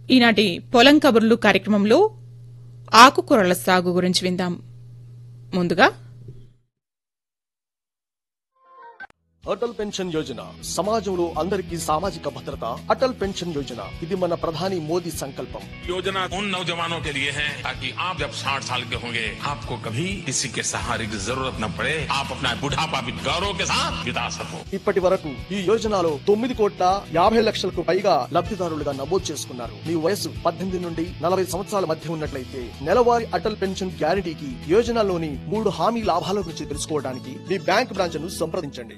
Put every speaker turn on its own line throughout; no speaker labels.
ఈనాటి పొలం కబుర్లు కార్యక్రమంలో ఆకుకూరల సాగు గురించి విందాం ముందుగా
అటల్ పెన్షన్ యోజన సమాజంలో అందరికీ సామాజిక భద్రత అటల్ పెన్షన్ యోజన ఇది మన ప్రధాని మోదీ సంకల్పం
योजना उन नौजवानों के लिए है ताकि आप जब 60 साल के होंगे आपको कभी किसी के सहारे की जरूरत न पड़े आप अपना बुढ़ापा भी गौरव के साथ बिता सको
ఇప్పటి వరకు ఈ యోజనలో తొమ్మిది కోట్ల యాభై లక్షలకు పైగా లబ్ధిదారులుగా నమోదు చేసుకున్నారు మీ వయసు పద్దెనిమిది నుండి నలభై సంవత్సరాల మధ్య ఉన్నట్లయితే నెలవారీ అటల్ పెన్షన్ గ్యారంటీకి యోజనలోని మూడు హామీ లాభాల గురించి తెలుసుకోవడానికి మీ బ్యాంక్ బ్రాంచ్ ను సంప్రదించండి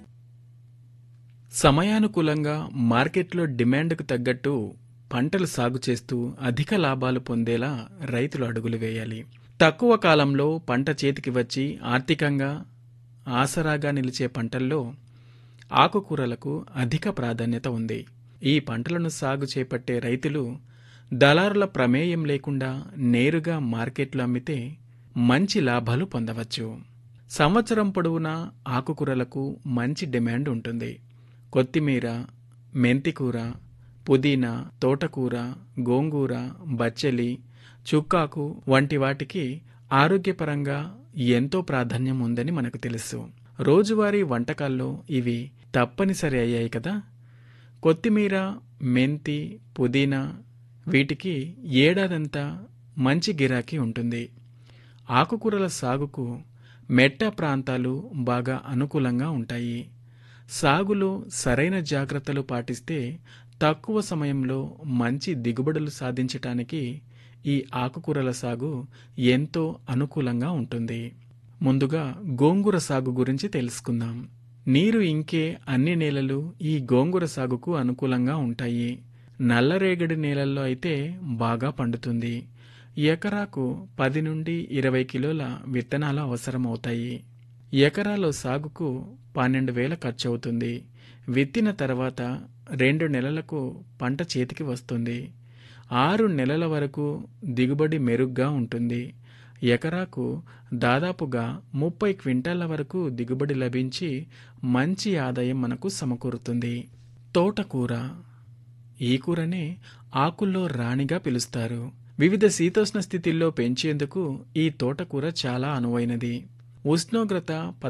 సమయానుకూలంగా మార్కెట్లో డిమాండ్కు తగ్గట్టు పంటలు సాగు చేస్తూ అధిక లాభాలు పొందేలా రైతులు అడుగులు వేయాలి తక్కువ కాలంలో పంట చేతికి వచ్చి ఆర్థికంగా ఆసరాగా నిలిచే పంటల్లో ఆకుకూరలకు అధిక ప్రాధాన్యత ఉంది ఈ పంటలను సాగు చేపట్టే రైతులు దళారుల ప్రమేయం లేకుండా నేరుగా మార్కెట్లో అమ్మితే మంచి లాభాలు పొందవచ్చు సంవత్సరం పొడవునా ఆకుకూరలకు మంచి డిమాండ్ ఉంటుంది కొత్తిమీర మెంతికూర పుదీనా తోటకూర గోంగూర బచ్చలి చుక్కాకు వంటి వాటికి ఆరోగ్యపరంగా ఎంతో ప్రాధాన్యం ఉందని మనకు తెలుసు రోజువారీ వంటకాల్లో ఇవి తప్పనిసరి అయ్యాయి కదా కొత్తిమీర మెంతి పుదీనా వీటికి ఏడాదంతా మంచి గిరాకీ ఉంటుంది ఆకుకూరల సాగుకు మెట్ట ప్రాంతాలు బాగా అనుకూలంగా ఉంటాయి సాగులో సరైన జాగ్రత్తలు పాటిస్తే తక్కువ సమయంలో మంచి దిగుబడులు సాధించటానికి ఈ ఆకుకూరల సాగు ఎంతో అనుకూలంగా ఉంటుంది ముందుగా గోంగూర సాగు గురించి తెలుసుకుందాం నీరు ఇంకే అన్ని నేలలు ఈ గోంగూర సాగుకు అనుకూలంగా ఉంటాయి నల్లరేగడి నేలల్లో అయితే బాగా పండుతుంది ఎకరాకు పది నుండి ఇరవై కిలోల విత్తనాలు అవసరమవుతాయి ఎకరాలో సాగుకు పన్నెండు వేల ఖర్చు అవుతుంది విత్తిన తర్వాత రెండు నెలలకు పంట చేతికి వస్తుంది ఆరు నెలల వరకు దిగుబడి మెరుగ్గా ఉంటుంది ఎకరాకు దాదాపుగా ముప్పై క్వింటాల వరకు దిగుబడి లభించి మంచి ఆదాయం మనకు సమకూరుతుంది తోటకూర ఈ కూరనే ఆకుల్లో రాణిగా పిలుస్తారు వివిధ శీతోష్ణ స్థితిల్లో పెంచేందుకు ఈ తోటకూర చాలా అనువైనది ఉష్ణోగ్రత